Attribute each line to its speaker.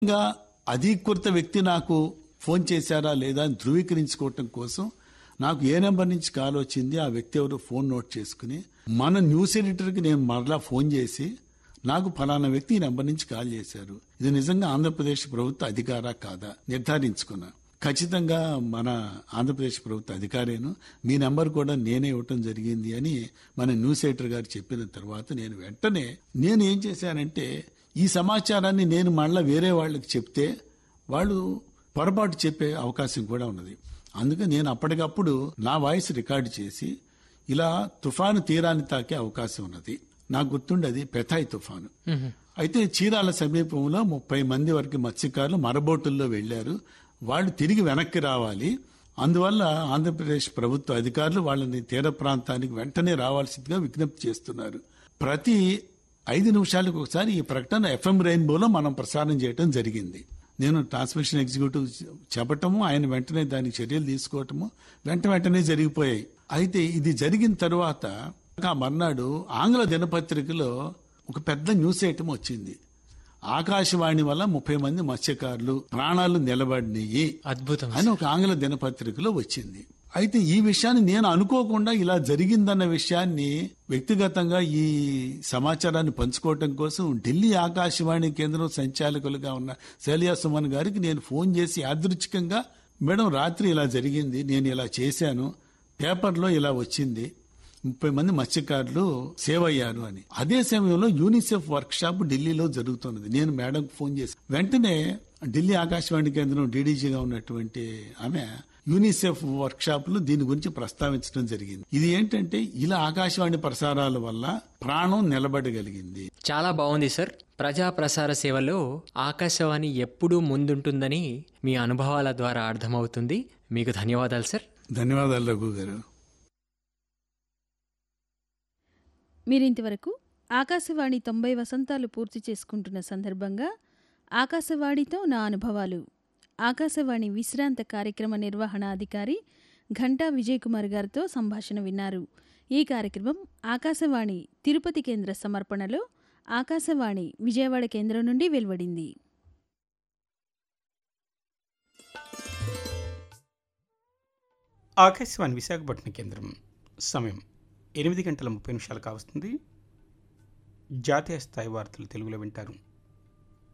Speaker 1: ఇంకా అధీకృత వ్యక్తి నాకు ఫోన్ చేశారా లేదా అని ధృవీకరించుకోవటం కోసం నాకు ఏ నెంబర్ నుంచి కాల్ వచ్చింది ఆ వ్యక్తి ఎవరు ఫోన్ నోట్ చేసుకుని మన న్యూస్ ఎడిటర్కి నేను మరలా ఫోన్ చేసి నాకు ఫలానా వ్యక్తి ఈ నెంబర్ నుంచి కాల్ చేశారు ఇది నిజంగా ఆంధ్రప్రదేశ్ ప్రభుత్వ అధికారా కాదా నిర్ధారించుకున్నా ఖచ్చితంగా మన ఆంధ్రప్రదేశ్ ప్రభుత్వ అధికారేను మీ నెంబర్ కూడా నేనే ఇవ్వటం జరిగింది అని మన న్యూస్ ఎడిటర్ గారు చెప్పిన తర్వాత నేను వెంటనే నేను ఏం చేశానంటే ఈ సమాచారాన్ని నేను మళ్ళీ వేరే వాళ్ళకి చెప్తే వాళ్ళు పొరపాటు చెప్పే అవకాశం కూడా ఉన్నది అందుకే నేను అప్పటికప్పుడు నా వాయిస్ రికార్డు చేసి ఇలా తుఫాను తీరాన్ని తాకే అవకాశం ఉన్నది నాకు గుర్తుండేది పెథాయ్ తుఫాను అయితే చీరాల సమీపంలో ముప్పై మంది వరకు మత్స్యకారులు మరబోటుల్లో వెళ్లారు వాళ్ళు తిరిగి వెనక్కి రావాలి అందువల్ల ఆంధ్రప్రదేశ్ ప్రభుత్వ అధికారులు వాళ్ళని తీర ప్రాంతానికి వెంటనే రావాల్సిందిగా విజ్ఞప్తి చేస్తున్నారు ప్రతి ఐదు నిమిషాలకు ఒకసారి ఈ ప్రకటన ఎఫ్ఎం రెయిన్బోలో మనం ప్రసారం చేయడం జరిగింది నేను ట్రాన్స్మిషన్ ఎగ్జిక్యూటివ్ చెప్పటము ఆయన వెంటనే దానికి చర్యలు తీసుకోవటము వెంట వెంటనే జరిగిపోయాయి అయితే ఇది జరిగిన తరువాత ఆ మర్నాడు ఆంగ్ల దినపత్రికలో ఒక పెద్ద న్యూస్ ఐటమ్ వచ్చింది ఆకాశవాణి వల్ల ముప్పై మంది మత్స్యకారులు ప్రాణాలు నిలబడినాయి
Speaker 2: అద్భుతం
Speaker 1: అని ఒక ఆంగ్ల దినపత్రికలో వచ్చింది అయితే ఈ విషయాన్ని నేను అనుకోకుండా ఇలా జరిగిందన్న విషయాన్ని వ్యక్తిగతంగా ఈ సమాచారాన్ని పంచుకోవటం కోసం ఢిల్లీ ఆకాశవాణి కేంద్రం సంచాలకులుగా ఉన్న శైలియా సుమన్ గారికి నేను ఫోన్ చేసి యాదృచ్ఛికంగా మేడం రాత్రి ఇలా జరిగింది నేను ఇలా చేశాను పేపర్లో ఇలా వచ్చింది ముప్పై మంది మత్స్యకారులు సేవ్ అయ్యారు అని అదే సమయంలో యూనిసెఫ్ వర్క్ షాప్ ఢిల్లీలో జరుగుతున్నది నేను మేడం ఫోన్ చేసి వెంటనే ఢిల్లీ ఆకాశవాణి కేంద్రం డీడీజీగా ఉన్నటువంటి ఆమె యూనిసెఫ్ వర్క్ షాప్ లో దీని గురించి ప్రస్తావించడం జరిగింది ఇది ఏంటంటే ఇలా ఆకాశవాణి ప్రసారాల వల్ల ప్రాణం నిలబడగలిగింది
Speaker 2: చాలా బాగుంది సార్ ప్రజా ప్రసార సేవలో ఆకాశవాణి ఎప్పుడూ ముందుంటుందని మీ అనుభవాల ద్వారా అర్థమవుతుంది మీకు ధన్యవాదాలు సార్
Speaker 1: ధన్యవాదాలు రఘు గారు
Speaker 3: మీరింతవరకు ఆకాశవాణి తొంభై వసంతాలు పూర్తి చేసుకుంటున్న సందర్భంగా ఆకాశవాణితో నా అనుభవాలు ఆకాశవాణి విశ్రాంత కార్యక్రమ నిర్వహణ అధికారి ఘంటా విజయ్ కుమార్ గారితో సంభాషణ విన్నారు ఈ కార్యక్రమం ఆకాశవాణి తిరుపతి కేంద్ర సమర్పణలో ఆకాశవాణి విజయవాడ కేంద్రం నుండి వెలువడింది
Speaker 4: ఆకాశవాణి విశాఖపట్నం కేంద్రం సమయం ఎనిమిది గంటల ముప్పై నిమిషాలు కావస్తుంది జాతీయ స్థాయి వార్తలు తెలుగులో వింటారు